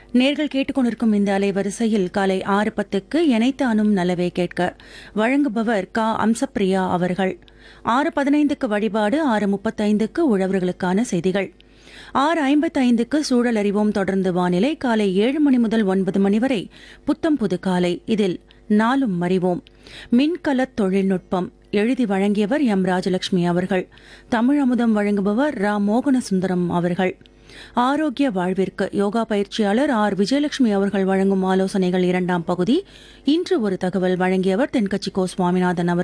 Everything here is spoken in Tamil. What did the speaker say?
நேர்கள் கேட்டுக்கொண்டிருக்கும் இந்த அலைவரிசையில் காலை ஆறு பத்துக்கு எனைத்து அணும் நலவே கேட்க வழங்குபவர் கா அம்சப்பிரியா அவர்கள் ஆறு பதினைந்துக்கு வழிபாடு ஆறு முப்பத்தைந்துக்கு உழவர்களுக்கான செய்திகள் ஆறு ஐம்பத்தைந்துக்கு சூழல் அறிவோம் தொடர்ந்து வானிலை காலை ஏழு மணி முதல் ஒன்பது மணி வரை புத்தம் புது காலை இதில் நாளும் அறிவோம் மின்கலத் தொழில்நுட்பம் எழுதி வழங்கியவர் எம் ராஜலட்சுமி அவர்கள் தமிழ் அமுதம் வழங்குபவர் ரா மோகன சுந்தரம் அவர்கள் ஆரோக்கிய வாழ்விற்கு யோகா பயிற்சியாளர் ஆர் விஜயலட்சுமி அவர்கள் வழங்கும் ஆலோசனைகள் இரண்டாம் பகுதி இன்று ஒரு தகவல் வழங்கியவர் தென்கட்சி கோ சுவாமிநாதன் அவர்கள்